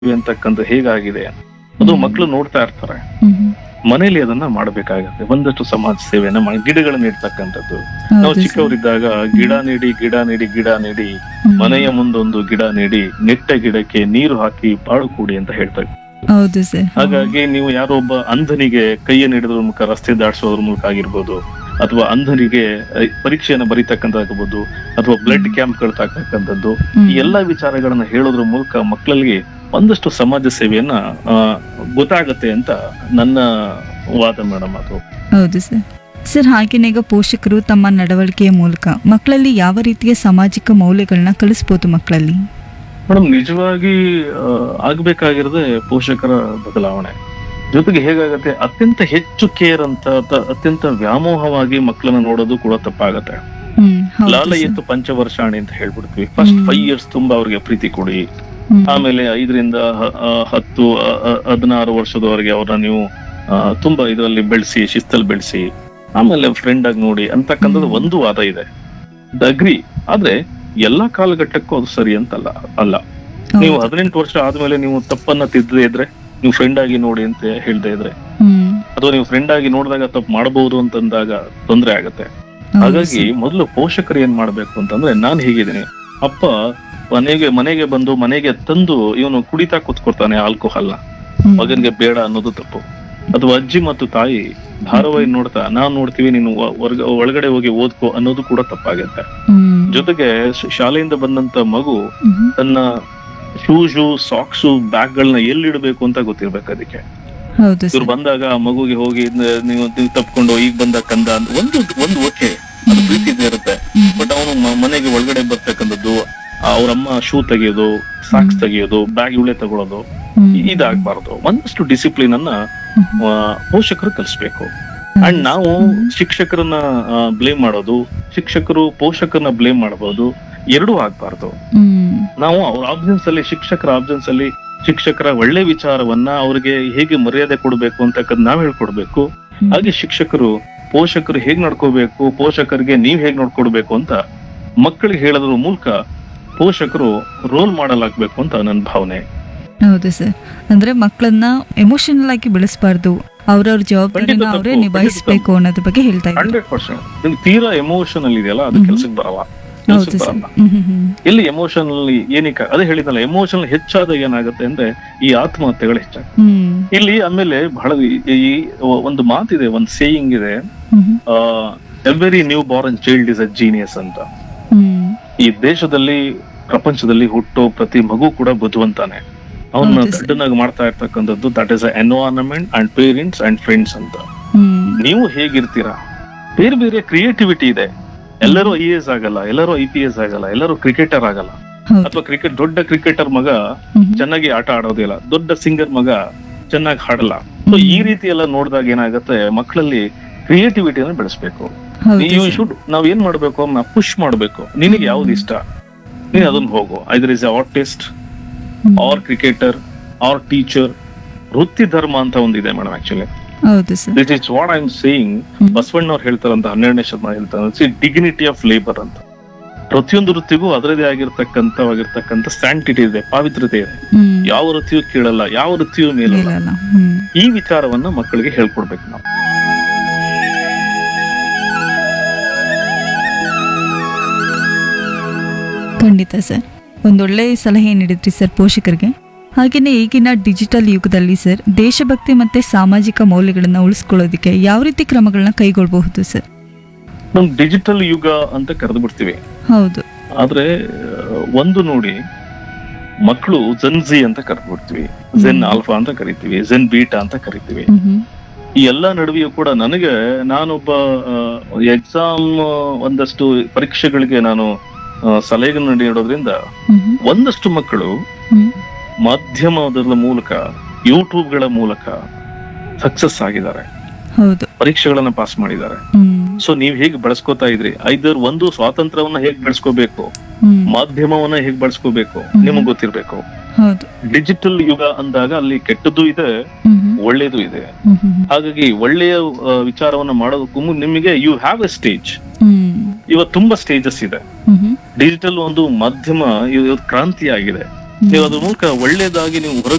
ಅಂತಕ್ಕಂಥ ಹೇಗಾಗಿದೆ ಅದು ಮಕ್ಕಳು ನೋಡ್ತಾ ಇರ್ತಾರೆ ಮನೇಲಿ ಅದನ್ನ ಮಾಡಬೇಕಾಗತ್ತೆ ಒಂದಷ್ಟು ಸಮಾಜ ಸೇವೆಯನ್ನ ಮಾಡಿ ಗಿಡಗಳನ್ನ ಇಡ್ತಕ್ಕಂಥದ್ದು ನಾವು ಚಿಕ್ಕವರಿದ್ದಾಗ ಗಿಡ ನೀಡಿ ಗಿಡ ನೀಡಿ ಗಿಡ ನೀಡಿ ಮನೆಯ ಮುಂದೊಂದು ಗಿಡ ನೀಡಿ ನೆಟ್ಟ ಗಿಡಕ್ಕೆ ನೀರು ಹಾಕಿ ಬಾಳು ಕೂಡಿ ಅಂತ ಹೇಳ್ತಾರೆ ಹೌದು ಸರ್ ಹಾಗಾಗಿ ನೀವು ಯಾರೋ ಒಬ್ಬ ಅಂಧನಿಗೆ ಕೈಯನ್ನು ಹಿಡಿದ್ರ ಮೂಲಕ ರಸ್ತೆ ದಾಟಿಸೋದ್ರ ಮೂಲಕ ಆಗಿರ್ಬೋದು ಅಥವಾ ಅಂಧನಿಗೆ ಅಹ್, ಪರೀಕ್ಷೆಯನ್ನ ಬರೀತಕ್ಕಂಥದ್ದು ಅಥವಾ ಬ್ಲಡ್ ಕ್ಯಾಂಪ್ ಗಳು ತಾಕತಕ್ಕಂಥದ್ದು ಈ ಎಲ್ಲಾ ವಿಚಾರಗಳನ್ನ ಹೇಳೋದ್ರ ಮೂಲಕ ಮಕ್ಕಳಿಗೆ ಒಂದಷ್ಟು ಸಮಾಜ ಸೇವೆಯನ್ನ ಆ, ಗೊತ್ತಾಗತ್ತೆ ಅಂತ ನನ್ನ ವಾದ ಮೇಡಮ್ ಅದು ಹೌದು ಸರ್ ಸರ್ ಹಾಗೇನೆ ಈಗ ಪೋಷಕರು ತಮ್ಮ ನಡವಳಿಕೆಯ ಮೂಲಕ ಮಕ್ಕಳಲ್ಲಿ ಯಾವ ರೀತಿಯ ಸಾಮಾಜಿಕ ಮೌಲ್ಯಗಳನ್ನ ಕಲಿಸ್ಬೋದು ಮಕ್ಕಳಲ್ಲಿ ಮೇಡಮ್ ನಿಜವಾಗಿ ಆ, ಆಗ್ಬೇಕಾಗಿರೋದೇ ಪೋಷಕರ ಬದಲಾವಣೆ ಜೊತೆಗೆ ಹೇಗಾಗತ್ತೆ ಅತ್ಯಂತ ಹೆಚ್ಚು ಕೇರ್ ಅಂತ ಅತ- ಅತ್ಯಂತ ವ್ಯಾಮೋಹವಾಗಿ ಮಕ್ಕಳನ್ನ ನೋಡೋದು ಕೂಡ ತಪ್ಪಾಗತ್ತೆ ಹ್ಮ್ ಹೌದು ಲಾಲ ಸರ್. ಎತ್ತು ಪಂಚವರ್ಷಾಣಿ ಅಂತ ಹೇಳ್ಬಿಡ್ತೀವಿ ಫಸ್ಟ್ ಹ್ಮ್. ಫೈವ್ ಇಯರ್ಸ್ ತುಂಬಾ ಅವ್ರಿಗೆ ಪ್ರೀತಿ ಕೊಡಿ ಹ್ಮ್. ಆಮೇಲೆ ಐದರಿಂದ ಹ- ಆ, ಹತ್ತು ಆ, ಆ, ಹದಿನಾರು ವರ್ಷದವರೆಗೆ ಅವ್ರನ್ನ ನೀವು ಆ, ತುಂಬಾ ಇದರಲ್ಲಿ ಬೆಳೆಸಿ ಶಿಸ್ತಲ್ಲಿ ಬೆಳೆಸಿ ಆಮೇಲೆ ಫ್ರೆಂಡ್ ಆಗಿ ನೋಡಿ ಅಂತಕ್ಕಂಥದ್ದು ಹ್ಮ್. ಒಂದು ವಾದ ಇದೆ ಅಗ್ರಿ ಆದ್ರೆ ಎಲ್ಲಾ ಕಾಲಘಟ್ಟಕ್ಕೂ ಅದು ಸರಿ ಅಂತಲ್ಲ ಅಲ್ಲ ನೀವು ಹೌದು. ಹದಿನೆಂಟು ವರ್ಷ ಆದ್ಮೇಲೆ ನೀವು ತಪ್ಪನ್ನ ತಿದ್ದದೇ ಇದ್ರೆ ನೀವು ಫ್ರೆಂಡ್ ಆಗಿ ನೋಡಿ ಅಂತ ಹೇಳ್ದೆ ಇದ್ರೆ ಹ್ಮ್ ಅಥವಾ ನೀವು ಫ್ರೆಂಡ್ ಆಗಿ ನೋಡಿದಾಗ ತಪ್ಪು ಮಾಡಬಹುದು ಅಂತಂದಾಗ ತೊಂದರೆ ಆಗತ್ತೆ ಹೌದು ಹಾಗಾಗಿ ಸರ್. ಮೊದಲು ಪೋಷಕರು ಏನ್ ಮಾಡ್ಬೇಕು ಅಂತಂದ್ರೆ ನಾನ್ ಹೀಗಿದ್ದೀನಿ ಅಪ್ಪ ಮನೆಗೆ ಮನೆಗೆ ಬಂದು ಮನೆಗೆ ತಂದು ಇವನು ಕುಡಿತಾ ಕೂತ್ಕೊಡ್ತಾನೆ ಆಲ್ಕೋಹಾಲ್ನ ಹ್ಮ್. ಮಗನ್ಗೆ ಬೇಡ ಅನ್ನೋದು ತಪ್ಪು ಅಥವಾ ಅಜ್ಜಿ ಮತ್ತು ತಾಯಿ ಧಾರಾವಾಹಿ ನೋಡ್ತಾ ನಾನ್ ನೋಡ್ತೀವಿ ನೀನು ಒ- ಹೊರ್ಗ- ಒಳಗಡೆ ಹೋಗಿ ಓದ್ಕೋ ಅನ್ನೋದು ಕೂಡ ತಪ್ಪಾಗತ್ತೆ ಹ್ಮ್. ಜೊತೆಗೆ ಶ- ಶಾಲೆಯಿಂದ ಬಂದಂತ ಮಗು ಹ್ಮ್. ತನ್ನ ಶೂಸು ಸಾಕ್ಸು ಬ್ಯಾಗ್ ಗಳನ್ನ ಎಲ್ಲಿಡ್ಬೇಕು ಅಂತ ಗೊತ್ತಿರ್ಬೇಕು ಅದಕ್ಕೆ ಹೌದು ಇವ್ರು ಸರ್ ಬಂದಾಗ ಆ ಮಗುಗೆ ಹೋಗಿ ಇದ್ನ ನೀವು ನೀವು ತಪ್ಕೊಂಡು ಈಗ ಬಂದ ಕಂದ ಅಂತ ಒಂದು ಒಂದು ಓಕೆ ಅದು ಪ್ರೀತಿ ಇದ್ದೇ ಇರುತ್ತೆ ಹ್ಮ್. ಬಟ್ ಅವನು ಮನೆಗೆ ಒಳಗಡೆ ಬರ್ತಕ್ಕಂಥದ್ದು ಅವ್ರಮ್ಮ ಶೂ ತೆಗೆಯೋದು ಸಾಕ್ಸ್ ತೆಗೆಯೋದು ಬ್ಯಾಗ್ ಇವಳೆ ತಗೊಳ್ಳೋದು ಹ್ಮ್. ಇ- ಇದಾಗಬಾರ್ದು ಒಂದಷ್ಟು ಡಿಸಿಪ್ಲಿನ್ ಅನ್ನ ಹ್ಮ್. ಆ, ಪೋಷಕರು ಕಲಿಸ್ಬೇಕು ಅಂಡ್ ನಾವು ಶಿಕ್ಷಕರನ್ನ ಬ್ಲೇಮ್ ಮಾಡೋದು ಶಿಕ್ಷಕರು ಪೋಷಕರನ್ನ ಬ್ಲೇಮ್ ಮಾಡಬಹುದು ಎರಡೂ ಆಗ್ಬಾರ್ದು ಹ್ಮ್. ನಾವು ಅವ್ರ ಆಬ್ಸೆನ್ಸ್ ಅಲ್ಲಿ ಶಿಕ್ಷಕರ ಆಬ್ಸೆನ್ಸ್ ಅಲ್ಲಿ ಶಿಕ್ಷಕರ ಒಳ್ಳೆ ವಿಚಾರವನ್ನ ಅವ್ರಿಗೆ ಹೇಗೆ ಮರ್ಯಾದೆ ಕೊಡಬೇಕು ಅಂತಕ್ಕದ್ ನಾವ್ ಹೇಳ್ಕೊಡ್ಬೇಕು ಹ್ಮ್. ಹಾಗೆ ಶಿಕ್ಷಕರು ಪೋಷಕರು ಹೇಗ್ ನಡ್ಕೋಬೇಕು ಪೋಷಕರಿಗೆ ನೀವ್ ಹೇಗ್ ನೋಡ್ಕೊಡ್ಬೇಕು ಅಂತ ಮಕ್ಕಳಿಗೆ ಹೇಳೋದ್ರ ಮೂಲಕ ಪೋಷಕರು ರೋಲ್ ಮಾಡಲ್ ಆಗ್ಬೇಕು ಅಂತ ನನ್ನ ಭಾವನೆ ಹೌದು ಸರ್ ಅಂದ್ರೆ ಮಕ್ಕಳನ್ನ ಎಮೋಷನಲ್ ಆಗಿ ಬೆಳೆಸಬಾರ್ದು ಅವ್ರವ್ರ ಜವಾಬ್ದಾರಿನ ಖಂಡಿತ ಅವರೇ ತಪ್ಪು, ನಿಭಾಯಿಸ್ಬೇಕು ಅನ್ನೋದ್ರ ಬಗ್ಗೆ ಹೇಳ್ತಾ ಇದ್ದಾರೆ ಹಂಡ್ರೆಡ್ ಪರ್ಸೆಂಟ್ ನಿಮ್ಗೆ ತೀರಾ ಎಮೋಷನಲ್ ಇದೆಯಲ್ಲ ಅದು ಹ್ಮ್. ಕೆಲ್ಸಕ್ಕೆ ಬರಲ್ಲ ಹೌದು ಕೆಲ್ಸಕ್ಕೆ ಸರ್ ಬರಲ್ಲ ಹ್ಮ್ ಹ್ಮ್ ಹ್ಮ್. ಎಲ್ಲಿ ಎಮೋಷನಲ್ ಏನಕ್ಕೆ ಅದೇ ಹೇಳಿದಲ್ಲ ಎಮೋಷನಲ್ ಹೆಚ್ಚಾದಾಗ ಏನಾಗುತ್ತೆ ಅಂದ್ರೆ ಈ ಆತ್ಮಹತ್ಯೆಗಳು ಹೆಚ್ಚಾಗುತ್ತೆ ಹ್ಮ್. ಇಲ್ಲಿ ಆಮೇಲೆ ಬಹಳ ಈ- ಈ ಒಂದು ಮಾತಿದೆ ಒಂದು ಸೇಯಿಂಗ್ ಇದೆ ಹ್ಮ್ ಹ್ಮ್. Every new born child is a genius ಅಂತ ಹ್ಮ್. ಈ ದೇಶದಲ್ಲಿ ಪ್ರಪಂಚದಲ್ಲಿ ಹುಟ್ಟೋ ಪ್ರತಿ ಮಗು ಕೂಡ ಬುದ್ಧಿವಂತಾನೆ ಅವನ್ನ ಹೌದು ಸರ್. ದೊಡ್ಡನಾಗಿ ಮಾಡ್ತಾ ಇರ್ತಕ್ಕಂಥದ್ದು that is environment and parents and friends ಅಂತ ಹ್ಮ್. ನೀವು ಹೇಗಿರ್ತೀರಾ ಬೇರೆ ಬೇರೆ ಕ್ರಿಯೇಟಿವಿಟಿ ಇದೆ ಎಲ್ಲರೂ ಐ ಎಸ್ ಆಗಲ್ಲ ಎಲ್ಲರೂ ಐ ಪಿ ಎಸ್ ಆಗಲ್ಲ ಎಲ್ಲರೂ ಕ್ರಿಕೆಟರ್ ಆಗಲ್ಲ ಹೌದು ಅಥವಾ ಕ್ರಿಕೆಟ್ ದೊಡ್ಡ ಕ್ರಿಕೆಟರ್ ಮಗ ಹ್ಮ್ ಹ್ಮ್. ಚೆನ್ನಾಗಿ ಆಟ ಆಡೋದಿಲ್ಲ ದೊಡ್ಡ ಸಿಂಗರ್ ಮಗ ಚೆನ್ನಾಗಿ ಹಾಡಲ್ಲ ಸೊ ಈ ರೀತಿ ಎಲ್ಲ ನೋಡಿದಾಗ ಏನಾಗುತ್ತೆ ಮಕ್ಕಳಲ್ಲಿ ಕ್ರಿಯೇಟಿವಿಟಿನ ಬೆಳೆಸ್ಬೇಕು ಹೌದು ನೀವು ಸರ್. ಶುಡ್ ನಾವ್ ಏನ್ ಮಾಡ್ಬೇಕು ಅವ್ನ ಪುಷ್ ಮಾಡ್ಬೇಕು ನಿನಗೆ ಯಾವ್ದು ಇಷ್ಟ ನೀನ್ ಅದನ್ನ ಹೋಗು either is artist hmm. Or cricketer or teacher ವೃತ್ತಿ ಧರ್ಮ ಅಂತ ಒಂದಿದೆ ಮೇಡಮ್ ಆಕ್ಚುಲಿ ಹೌದು sir this is what I am saying hmm. ಬಸವಣ್ಣವ್ರು ಹೇಳ್ತಾರಂತ ಹನ್ನೆರಡನೇ ಶತಮಾನ ಹೇಳ್ತಾರೆ ಡಿಗ್ನಿಟಿ ಆಫ್ ಲೇಬರ್ ಅಂತ ಪ್ರತಿಯೊಂದು ವೃತ್ತಿಗೂ ಅದರದೇ ಆಗಿರ್ತಕ್ಕಂಥವಾಗಿರ್ತಕ್ಕಂಥ ಸ್ಟ್ಯಾಂಟಿಟಿ ಇದೆ ಪಾವಿತ್ರತೆ ಇದೆ ಹ್ಮ್. ಯಾವ ವೃತ್ತಿಯೂ ಕೇಳಲ್ಲ ಯಾವ ವೃತ್ತಿಯೂ ಮೇಲಲ್ಲ ಇಲ್ಲಲ್ಲ. ಹ್ಮ್. ಈ ವಿಚಾರವನ್ನ ಮಕ್ಕಳಿಗೆ ಹೇಳ್ಕೊಡ್ಬೇಕು ನಾವು ಖಂಡಿತ ಸರ್ ಒಂದೊಳ್ಳೆ ಸಲಹೆ ನೀಡಿದ್ರಿ ಸರ್ ಪೋಷಕರಿಗೆ ಹಾಗೆಯೇ ಈಗಿನ ಡಿಜಿಟಲ್ ಯುಗದಲ್ಲಿ ಸರ್ ದೇಶಭಕ್ತಿ ಮತ್ತೆ ಸಾಮಾಜಿಕ ಮೌಲ್ಯಗಳನ್ನ ಉಳಿಸ್ಕೊಳ್ಳೋದಕ್ಕೆ ಯಾವ ರೀತಿ ಕ್ರಮಗಳನ್ನ ಕೈಗೊಳ್ಳಬಹುದು ಸರ್ ನಮ್ ಡಿಜಿಟಲ್ ಯುಗ ಅಂತ ಕರೆದು ಬಿಡ್ತೀವಿ ಹೌದು ಆದ್ರೆ ಆ, ಒಂದು ನೋಡಿ ಮಕ್ಕಳು ಜನ್ಜಿ ಅಂತ ಕರೆದು ಬಿಡ್ತೀವಿ ಜೆನ್ ಹ್ಮ್. ಆಲ್ಫಾ ಅಂತ ಕರಿತೀವಿ ಜೆನ್ ಬೀಟಾ ಅಂತ ಕರಿತೀವಿ ಹ್ಮ್ ಹ್ಮ್. ಈ ಎಲ್ಲ ನಡುವೆಯೂ ಕೂಡ ನನಗೆ ನಾನೊಬ್ಬ ಎಕ್ಸಾಮ್ ಒಂದಷ್ಟು ಪರೀಕ್ಷೆಗಳಿಗೆ ನಾನು ಆ, ಸಲಹೆಗಳನ್ನು ನೀಡೋದ್ರಿಂದ ಹ್ಮ್ ಹ್ಮ್. ಒಂದಷ್ಟು ಮಕ್ಕಳು ಹ್ಮ್. ಮಾಧ್ಯಮದ ಮೂಲಕ ಯೂಟ್ಯೂಬ್ಗಳ ಮೂಲಕ ಸಕ್ಸಸ್ ಆಗಿದ್ದಾರೆ ಹೌದು ಪರೀಕ್ಷೆಗಳನ್ನ ಪಾಸ್ ಮಾಡಿದ್ದಾರೆ ಹ್ಮ್ ಸೊ ನೀವ್ ಹೇಗೆ ಬಳಸ್ಕೊತಾ ಇದ್ರಿ ಐದರ್ ಒಂದು ಸ್ವಾತಂತ್ರ್ಯವನ್ನ ಹೇಗ್ ಬೆಳೆಸ್ಕೋಬೇಕು ಹ್ಮ್. ಮಾಧ್ಯಮವನ್ನ ಹೇಗ್ ಬಳಸ್ಕೋಬೇಕು ಹ್ಮ್. ನಿಮಗ್ ಗೊತ್ತಿರ್ಬೇಕು ಹೌದು ಡಿಜಿಟಲ್ ಯುಗ ಅಂದಾಗ ಅಲ್ಲಿ ಕೆಟ್ಟದ್ದು ಇದೆ ಹ್ಮ್ ಹ್ಮ್. ಒಳ್ಳೇದು ಇದೆ ಹ್ಮ್ ಹ್ಮ್. ಹಾಗಾಗಿ ಒಳ್ಳೆಯ ಆ, ವಿಚಾರವನ್ನ ಮಾಡೋದಕ್ಕೂ ಮುನ್ ನಿಮಗೆ you have a stage hmm. ಇವತ್ತು ತುಂಬಾ ಸ್ಟೇಜಸ್ ಇದೆ ಹ್ಮ್ ಹ್ಮ್. ಡಿಜಿಟಲ್ ಒಂದು ಮಾಧ್ಯಮ ಇವತ್ತು ಕ್ರಾಂತಿ ಆಗಿದೆ ನೀವು ಅದ್ರ ಮೂಲಕ ಒಳ್ಳೇದಾಗಿ ನೀವು ಹೊರಗೆ